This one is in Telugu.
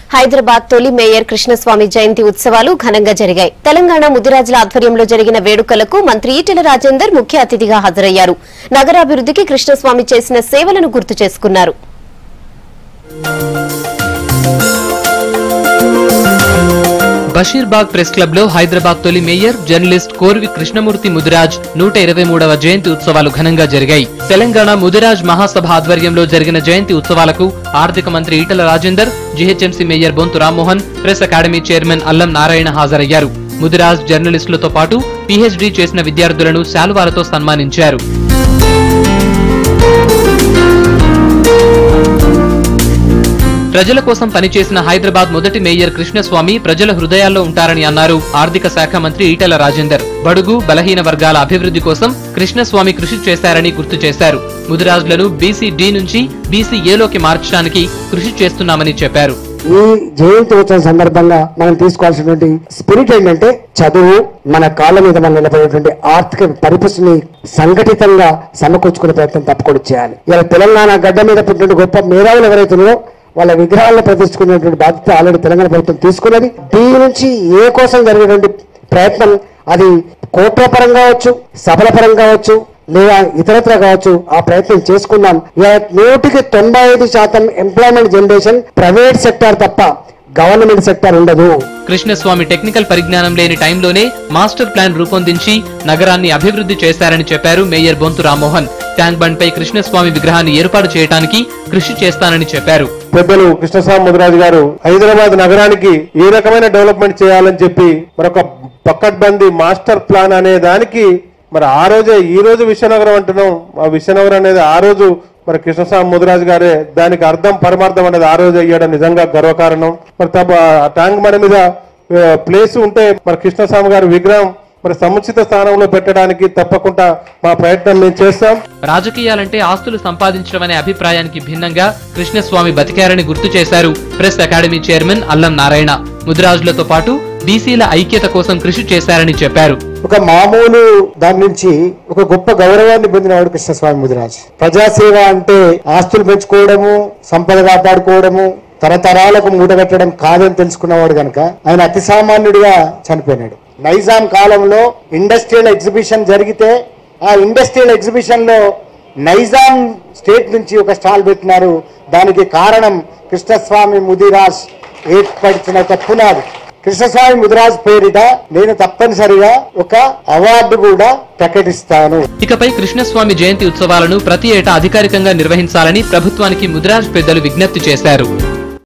హైదరాబాద్ తొలి మేయర్ కృష్ణస్వామి జయంతి ఉత్సవాలు ఘనంగా జరిగాయి తెలంగాణ ముదిరాజుల ఆధ్వర్యంలో జరిగిన వేడుకలకు మంత్రి ఈటెల రాజేందర్ ముఖ్య అతిథిగా హాజరయ్యారు నగరాభివృద్ధికి కృష్ణస్వామి చేసిన సేవలను గుర్తు చేసుకున్నారు బషీర్బాగ్ ప్రెస్ క్లబ్ లో హైదరాబాద్ తొలి మేయర్ జర్నలిస్ట్ కోర్వి కృష్ణమూర్తి ముదిరాజ్ నూట ఇరవై మూడవ జయంతి ఉత్సవాలు ఘనంగా జరిగాయి తెలంగాణ ముదిరాజ్ మహాసభ ఆధ్వర్యంలో జరిగిన జయంతి ఉత్సవాలకు ఆర్థిక మంత్రి Eatala Rajender GHMC mayor Bonthu Rammohan press academy chairman Allam Narayana హాజరయ్యారు ముదిరాజ్ జర్నలిస్టులతో పాటు పీహెచ్డీ చేసిన విద్యార్థులను శాలువాలతో సన్మానించారు ప్రజల కోసం పనిచేసిన హైదరాబాద్ మొదటి మేయర్ కృష్ణస్వామి ప్రజల హృదయాల్లో ఉంటారని అన్నారు ఆర్థిక శాఖ మంత్రి ఈటెల రాజేందర్ బడుగు బలహీన వర్గాల అభివృద్ధి కోసం కృష్ణస్వామి కృషి చేశారని గుర్తు చేశారు ముదిరాజులను బీసీ డి నుంచి బీసీ ఏలోకి మార్చడానికి కృషి చేస్తున్నామని చెప్పారు ఈ జయంతి ఉత్సవం సందర్భంగా మనం తీసుకోవాల్సినటువంటి స్పిరిట్ ఏంటంటే చదువు మన కాళ్ళ మీద మనం నిలబడేటువంటి ఆర్థిక పరిపుష్టిని సంఘటితంగా సమకూర్చుకునే ప్రయత్నం తప్పకుండా చేయాలి ఇలా తెలంగాణ గడ్డ మీద పుట్టిన గొప్ప మేధావులు ఎవరైతే ఉన్నారో వాళ్ళ విగ్రహాలను ప్రతిష్ఠించుకునేటువంటి బాధ్యత ఆల్రెడీ తెలంగాణ ప్రభుత్వం తీసుకున్నది దీని నుంచి ఏ కోసం జరిగేటువంటి ప్రయత్నం అది కోట్ల పరంగా కావచ్చు సభల పరంగా కావచ్చు లేదా ఇతరత్ర కావచ్చు ఆ ప్రయత్నం చేసుకుందాం ఇలా నూటికి తొంభై ఐదు శాతం ఎంప్లాయ్మెంట్ జనరేషన్ ప్రైవేట్ సెక్టార్ తప్ప గవర్నమెంట్ సెక్టార్ ఉండదు కృష్ణస్వామి టెక్నికల్ పరిజ్ఞానం లేని టైంలోనే మాస్టర్ ప్లాన్ రూపొందించి నగరాన్ని అభివృద్ధి చేశారని చెప్పారు mayor Bonthu Rammohan tank bund పై కృష్ణస్వామి విగ్రహాన్ని ఏర్పాటు చేయడానికి కృషి చేస్తానని చెప్పారు పెద్దలు కృష్ణస్వామి ముదిరాజు గారు హైదరాబాద్ నగరానికి ఏ రకమైన డెవలప్మెంట్ చేయాలని చెప్పి మరొక పక్కడ్బందీ మాస్టర్ ప్లాన్ అనే దానికి మరి ఆ రోజే ఈ రోజు విశ్వనగరం అంటున్నాం ఆ విశ్వనగరం అనేది ఆ రోజు మరి కృష్ణస్వామి ముదిరాజు గారే దానికి అర్థం పరమార్థం అనేది ఆ రోజు అయ్యడం నిజంగా గర్వకారణం మరి తప్ప ఆ ట్యాంక్ బండ్ మీద ప్లేస్ ఉంటే మరి కృష్ణస్వామి గారి విగ్రహం మరి సముచిత స్థానంలో పెట్టడానికి తప్పకుండా మా ప్రయత్నం మేము చేస్తాం రాజకీయాలంటే ఆస్తులు సంపాదించడం అనే అభిప్రాయానికి భిన్నంగా కృష్ణస్వామి బతికారని గుర్తు చేశారు press academy chairman Allam Narayana ముదిరాజులతో పాటు బీసీల ఐక్యత కోసం కృషి చేశారని చెప్పారు ఒక మామూలు దాని నుంచి ఒక గొప్ప గౌరవాన్ని పొందినవాడు కృష్ణస్వామి ముదిరాజ్ ప్రజాసేవ అంటే ఆస్తులు పెంచుకోవడము సంపద కాపాడుకోవడము తరతరాలకు మూటగట్టడం కాదని తెలుసుకున్నవాడు గనక ఆయన అతి సామాన్యుడిగా చనిపోయినాడు నైజాం కాలంలో ఇండస్ట్రియల్ ఎగ్జిబిషన్ జరిగితే ఆ ఇండస్ట్రియల్ ఎగ్జిబిషన్ లో నైజాం స్టేట్ నుంచి ఒక స్టాల్ పెట్టినారు దానికి కారణం కృష్ణస్వామి ముదిరాజ్ ఏర్పడిచిన ఒక పునాది కృష్ణస్వామి ముదిరాజ్ పేరిట నేను తప్పనిసరిగా ఒక అవార్డు కూడా ప్రకటిస్తాను ఇకపై కృష్ణస్వామి జయంతి ఉత్సవాలను ప్రతి ఏటా అధికారికంగా నిర్వహించాలని ప్రభుత్వానికి ముదిరాజ్ పెద్దలు విజ్ఞప్తి చేశారు